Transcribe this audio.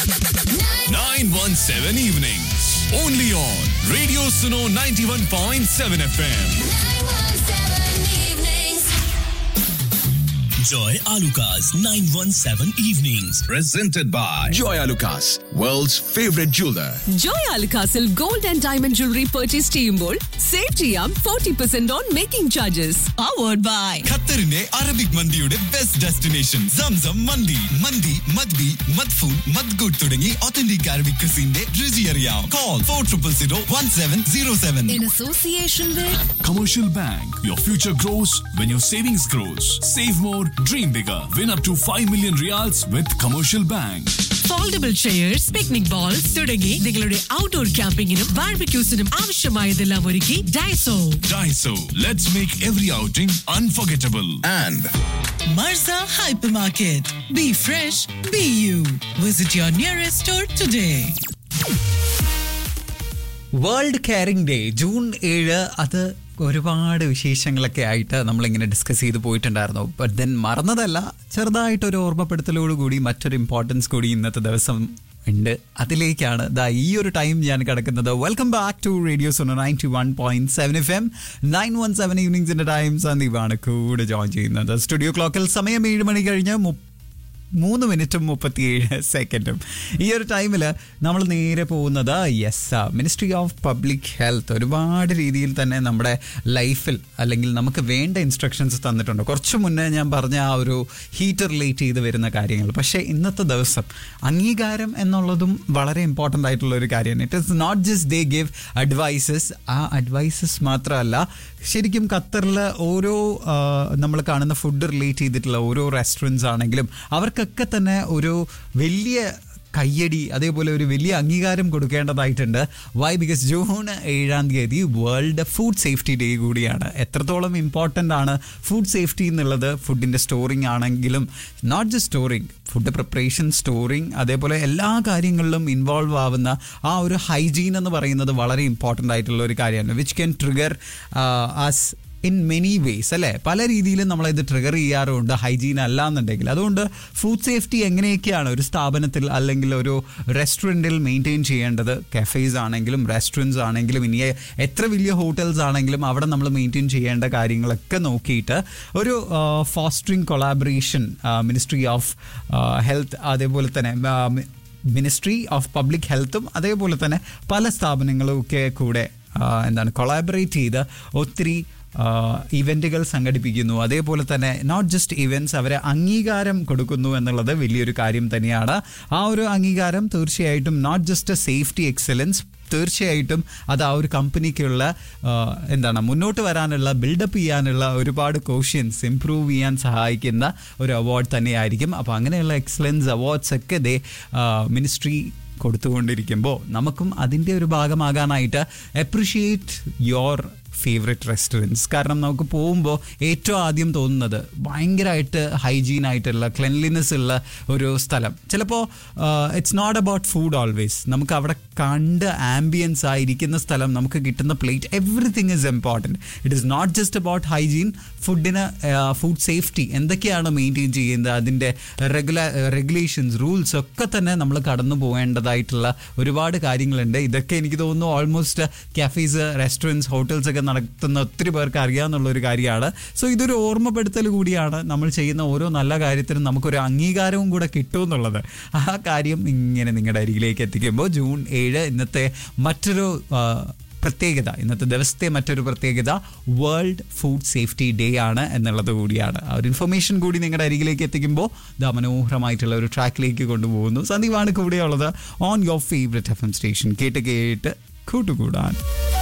917 evenings. Only on Radio Suno 91.7 FM. Joy Alukas 917 Evenings. Presented by Joy Lucas, world's favorite jeweler. Joy അൽകാസിൽ gold and diamond jewellery purchase ചെയ്യുമ്പോൾ save ചെയ്യാം forty percent on making charges powered by ഖത്തറിന്റെ Arabic മന്തിയുടെ best destination Zamzam മന്തി മന്തി മദ്ബി മദ്ഫൂൺ മദ്ഗുഡ് തുടങ്ങി ഒത്തന്റിക് അറബിക് ക്രിസിന്റെ രുചി അറിയാം call four triple zero one seven zero seven in association Commercial Bank. Your future grows when your savings grows. Save more, dream bigger. Win up to 5 million reals with Commercial Bank. Foldable chairs picnic bowls തുടങ്ങി നിങ്ങളുടെ outdoor ക്യാമ്പിങ്ങിനും ബാർബിക്യൂസിനും ആവശ്യമായതെല്ലാം ഒരുക്കി Daiso Daiso. Let's make every outing unforgettable. And മർസ hypermarket be fresh be you visit your nearest store today world caring day June ഏഴ് അത് ഒരുപാട് വിശേഷങ്ങളൊക്കെ ആയിട്ട് നമ്മളിങ്ങനെ ഡിസ്കസ് ചെയ്ത് പോയിട്ടുണ്ടായിരുന്നു ബട്ട് ദെൻ മറന്നതല്ല ചെറുതായിട്ടൊരു ഓർമ്മപ്പെടുത്തലോടുകൂടി മറ്റൊരു ഇമ്പോർട്ടൻസ് കൂടി ഇന്നത്തെ ദിവസം ഉണ്ട് അതിലേക്കാണ് ദാ ഈ ഒരു ടൈം ഞാൻ കിടക്കുന്നത് welcome back to radio Suno ninety one point seven F M nine one seven ഈവനിങ്സിന്റെ ടൈം സന്ദീപാണ് കൂടെ ജോയിൻ ചെയ്യുന്നത് സ്റ്റുഡിയോ ക്ലോക്കിൽ സമയം ഏഴ് മണി കഴിഞ്ഞ് മുപ്പ മൂന്ന് മിനിറ്റും മുപ്പത്തിയേഴ് സെക്കൻഡും ഈ ഒരു ടൈമിൽ നമ്മൾ നേരെ പോകുന്നത് yes ministry of public health ഒരുപാട് രീതിയിൽ തന്നെ നമ്മുടെ ലൈഫിൽ അല്ലെങ്കിൽ നമുക്ക് വേണ്ട ഇൻസ്ട്രക്ഷൻസ് തന്നിട്ടുണ്ട് കുറച്ച് മുന്നേ ഞാൻ പറഞ്ഞ ആ ഒരു ഹീറ്റ് റിലേറ്റ് ചെയ്ത് വരുന്ന കാര്യങ്ങൾ പക്ഷേ ഇന്നത്തെ ദിവസം അംഗീകാരം എന്നുള്ളതും വളരെ ഇമ്പോർട്ടൻ്റ് ആയിട്ടുള്ള ഒരു കാര്യമാണ് it is not just they give advices ആ അഡ്വൈസസ് മാത്രമല്ല ശരിക്കും ഖത്തറിൽ ഓരോ നമ്മൾ കാണുന്ന ഫുഡ് റിലേറ്റ് ചെയ്തിട്ടുള്ള ഓരോ റെസ്റ്റോറൻറ്റ്സ് ആണെങ്കിലും അവർക്കൊക്കെ തന്നെ ഒരു വലിയ കയ്യടി അതേപോലെ ഒരു വലിയ അംഗീകാരം കൊടുക്കേണ്ടതായിട്ടുണ്ട് വൈ ബിക്കോസ് ജൂൺ ഏഴാം തീയതി വേൾഡ് ഫുഡ് സേഫ്റ്റി ഡേ കൂടിയാണ് എത്രത്തോളം ഇമ്പോർട്ടൻ്റ് ആണ് ഫുഡ് സേഫ്റ്റി എന്നുള്ളത് ഫുഡിൻ്റെ സ്റ്റോറിങ് ആണെങ്കിലും not just storing food preparation storing അതേപോലെ എല്ലാ കാര്യങ്ങളിലും ഇൻവോൾവ് ആവുന്ന ആ ഒരു ഹൈജീൻ എന്ന് പറയുന്നത് വളരെ ഇമ്പോർട്ടൻ്റ് ആയിട്ടുള്ള ഒരു കാര്യമാണ് which can trigger us in many ways അല്ലേ പല രീതിയിലും നമ്മളിത് ട്രിഗർ ചെയ്യാറുണ്ട് ഹൈജീൻ അല്ല എന്നുണ്ടെങ്കിൽ അതുകൊണ്ട് ഫുഡ് സേഫ്റ്റി എങ്ങനെയൊക്കെയാണ് ഒരു സ്ഥാപനത്തിൽ അല്ലെങ്കിൽ ഒരു റെസ്റ്റോറൻറ്റിൽ മെയിൻറ്റെയിൻ ചെയ്യേണ്ടത് കഫേസ് ആണെങ്കിലും റെസ്റ്റോറൻറ്റ്സ് ആണെങ്കിലും ഇനി എത്ര വലിയ ഹോട്ടൽസ് ആണെങ്കിലും അവിടെ നമ്മൾ മെയിൻറ്റെയിൻ ചെയ്യേണ്ട കാര്യങ്ങളൊക്കെ നോക്കിയിട്ട് ഒരു fostering collaboration ministry of health അതേപോലെ തന്നെ ആ, മിനിസ്ട്രി ഓഫ് പബ്ലിക് ഹെൽത്തും അതേപോലെ തന്നെ പല സ്ഥാപനങ്ങളും ഒക്കെ കൂടെ ആ, എന്താണ് കൊളാബറേറ്റ് ചെയ്ത് ഒത്തിരി ഇവൻറ്റുകൾ സംഘടിപ്പിക്കുന്നു അതേപോലെ തന്നെ നോട്ട് ജസ്റ്റ് ഇവൻറ്റ്സ് അവരെ അംഗീകാരം കൊടുക്കുന്നു എന്നുള്ളത് വലിയൊരു കാര്യം തന്നെയാണ് ആ ഒരു അംഗീകാരം തീർച്ചയായിട്ടും നോട്ട് ജസ്റ്റ് സേഫ്റ്റി എക്സലൻസ് തീർച്ചയായിട്ടും അത് ആ ഒരു കമ്പനിക്കുള്ള ആ, എന്താണ് മുന്നോട്ട് വരാനുള്ള ബിൽഡപ്പ് ചെയ്യാനുള്ള ഒരുപാട് കോഷ്യൻസ് ഇംപ്രൂവ് ചെയ്യാൻ സഹായിക്കുന്ന ഒരു അവാർഡ് തന്നെയായിരിക്കും അപ്പോൾ അങ്ങനെയുള്ള എക്സലൻസ് അവാർഡ്സ് ഒക്കെ ദേ മിനിസ്ട്രി കൊടുത്തുകൊണ്ടിരിക്കുമ്പോൾ നമുക്കും അതിൻ്റെ ഒരു ഭാഗമാകാനായിട്ട് അപ്രിഷിയേറ്റ് യുവർ ഫേവറേറ്റ് റെസ്റ്റോറൻറ്റ്സ് കാരണം നമുക്ക് പോകുമ്പോൾ ഏറ്റവും ആദ്യം തോന്നുന്നത് ഭയങ്കരമായിട്ട് ഹൈജീൻ ആയിട്ടുള്ള ക്ലെൻലിനെസ് ഉള്ള ഒരു സ്ഥലം ചിലപ്പോൾ it's not about food always നമുക്ക് അവിടെ കണ്ട് ആംബിയൻസ് ആയിരിക്കുന്ന സ്ഥലം നമുക്ക് കിട്ടുന്ന plate everything is important it is not just about hygiene ഫുഡിന് ഫുഡ് സേഫ്റ്റി എന്തൊക്കെയാണ് മെയിൻറ്റെയിൻ ചെയ്യുന്നത് അതിൻ്റെ റെഗുല റെഗുലേഷൻസ് റൂൾസ് ഒക്കെ തന്നെ നമ്മൾ കടന്നു പോകേണ്ടതായിട്ടുള്ള ഒരുപാട് കാര്യങ്ങളുണ്ട് ഇതൊക്കെ എനിക്ക് തോന്നുന്നു ഓൾമോസ്റ്റ് കാഫീസ് റെസ്റ്റോറൻറ്റ്സ് ഹോട്ടൽസ് ഒക്കെ നടത്തുന്ന ഒത്തിരി പേർക്ക് അറിയാമെന്നുള്ള ഒരു കാര്യമാണ് സോ ഇതൊരു ഓർമ്മപ്പെടുത്തൽ കൂടിയാണ് നമ്മൾ ചെയ്യുന്ന ഓരോ നല്ല കാര്യത്തിനും നമുക്കൊരു അംഗീകാരവും കൂടെ കിട്ടുമെന്നുള്ളത് ആ കാര്യം ഇങ്ങനെ നിങ്ങളുടെ അരികിലേക്ക് എത്തിക്കുമ്പോൾ ജൂൺ ഏഴ് ഇന്നത്തെ മറ്റൊരു ആ, പ്രത്യേകത ഇന്നത്തെ ദിവസത്തെ മറ്റൊരു പ്രത്യേകത വേൾഡ് ഫുഡ് സേഫ്റ്റി ഡേ ആണ് എന്നുള്ളത് കൂടിയാണ് ആ ഒരു ഇൻഫർമേഷൻ കൂടി നിങ്ങളുടെ അരികിലേക്ക് എത്തിക്കുമ്പോൾ ദാ മനോഹരമായിട്ടുള്ള ഒരു ട്രാക്കിലേക്ക് കൊണ്ടുപോകുന്നു സന്ദീപാണ് കൂടെയുള്ളത് on your favourite F M station കേട്ട് കേട്ട് കൂട്ടുകൂടാൻ